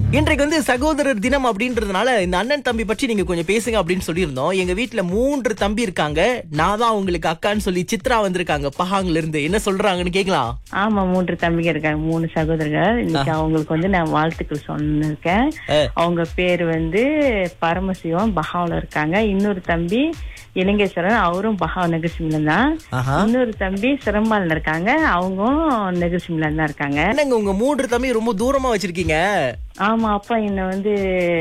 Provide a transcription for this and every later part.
இன்றைக்கு வந்து சகோதரர் தினம் அப்படின்றதுனால இந்த அண்ணன் தம்பி பற்றி நீங்க கொஞ்சம் பேசுங்க அப்படின்னு சொல்லியிருந்தோம் எங்க வீட்ல மூன்று தம்பி இருக்காங்க நான் தான் உங்களுக்கு அக்கான்னு சொல்லி சித்ரா வந்திருக்காங்க பஹாங்ல இருந்து என்ன சொல்றாங்கன்னு கேக்கலாம் ஆமா மூன்று தம்பிங்க இருக்காங்க மூணு சகோதரர்கள் இன்னைக்கு அவங்களுக்கு வந்து நான் வாழ்த்துக்கள் சொன்னிருக்கேன் அவங்க பேர் வந்து பரமசிவம் பஹாவுல இருக்காங்க இன்னொரு தம்பி இலங்கேஸ்வரன் அவரும் பஹா நெகசிமில தான் ஆஹா. இன்னொரு தம்பி சிரம்பால இருக்காங்க அவங்களும் நெகசிமில தான் இருக்காங்க என்னங்க உங்க மூன்று தம்பி ரொம்ப தூரமா வச்சிருக்கீங்க ஆமா அப்பா என்ன வந்து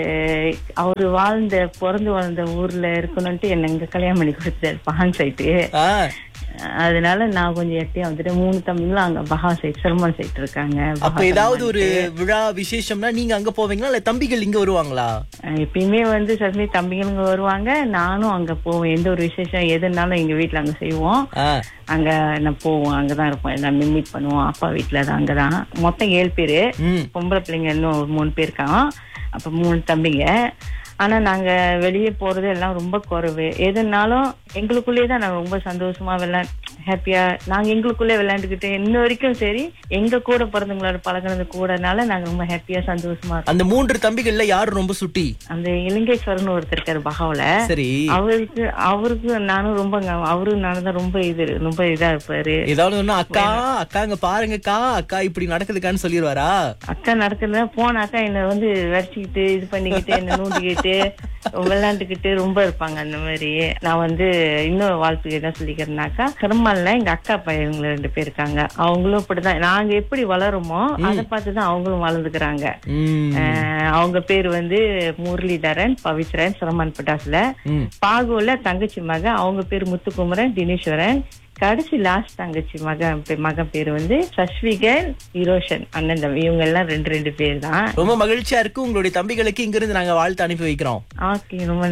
அவரு வாழ்ந்த பிறந்து வாழ்ந்த ஊர்ல இருக்கணும்ட்டு என்ன இங்க கல்யாணம் பண்ணி கொடுத்தாரு பஹாங் சைட்டு ஆ, அதனால நான் கொஞ்சம் எட்டியா வந்துட்டு மூணு தம்பிங்களும் அங்க பஹா சைட் சிரமன் சைட் இருக்காங்க அப்ப ஏதாவது ஒரு விழா விசேஷம்னா நீங்க அங்க போவீங்களா இல்ல தம்பிகள் இங்க வருவாங்களா அஹ் எப்பயுமே வந்து சரி தம்பிங்களுங்க வருவாங்க நானும் அங்க போவேன் எந்த ஒரு விசேஷம் எதுனாலும் எங்க வீட்ல அங்க செய்வோம் ஆ, அங்க நான் போவோம் அங்கதான் இருப்போம் எல்லாமே மீட் பண்ணுவோம் அப்பா வீட்டுல தான் அங்கதான் மொத்தம் ஏழு பேரு ம் பொம்பளை பிள்ளைங்க இன்னும் ஒரு மூணு பேர் இருக்காங்க அப்ப மூணு தம்பிங்க ஆனா நாங்க வெளியே போறது எல்லாம் ரொம்ப குறைவு எதுனாலும் எங்களுக்குள்ளேயே தான் நாங்க ரொம்ப சந்தோஷமா விளையா ஹாப்பியா நாங்க எங்களுக்குள்ளே விளையாண்டுக்கிட்டு இன்ன வரைக்கும் சரி எங்க கூட பிறந்தவங்களோட பழகினது கூடனால நாங்க ரொம்ப ஹாப்பியா சந்தோஷமா இருக்கோம் அந்த மூன்று தம்பிகள்ல யாரு ரொம்ப சுட்டி அந்த இலங்கேஸ்வரன் ஒருத்தர் இருக்காரு பகாவுல சரி அவருக்கு அவருக்கு நானும் ரொம்ப ங்க- அவரும் நானும் தான் ரொம்ப இது ரொம்ப இதா இருப்பாரு ஏதாவது ஒண்ணு அக்கா அக்கா இங்க பாருங்கக்கா அக்கா இப்படி நடக்குதுக்கான்னு சொல்லிடுவாரா அக்கா நடக்கிறத போனாக்கா என்ன வந்து வரைச்சிக்கிட்டு இது பண்ணிக்கிட்டு என்ன நூண்டிக்கிட்டு விளையாண்டுக்கிட்டு ரொம்ப இருப்பாங்க அந்த மாதிரி நான் வந்து இன்னொரு வாழ்த்து என்ன சொல்லிக்கிறேன்னாக்கா பெருமாள்ல எங்க அக்கா பையங்க ரெண்டு பேர் இருக்காங்க அவங்களும் இப்படிதான் நாங்க எப்படி வளருமோ அதை பார்த்துதான் அவங்களும் வளர்ந்துக்கிறாங்க ம் அஹ் அவங்க பேர் வந்து முரளிதரன் பவித்ரன் சிரமன் பட்டாசுல ம். பாகுல தங்கச்சி மகன் அவங்க பேர் முத்துக்குமரன் தினேஸ்வரன் கடைசி லாஸ்ட் தங்கச்சி மகன் பே- மகன் பேர் வந்து சஸ்விகன் இரோஷன் அண்ணன் தம்பி இவங்க எல்லாம் ரெண்டு ரெண்டு பேர் தான் ரொம்ப மகிழ்ச்சியா இருக்கு உங்களுடைய தம்பிகளுக்கு இங்க இருந்து நாங்க வாழ்த்து அனுப்பி வைக்கிறோம் ஓகே ரொம்ப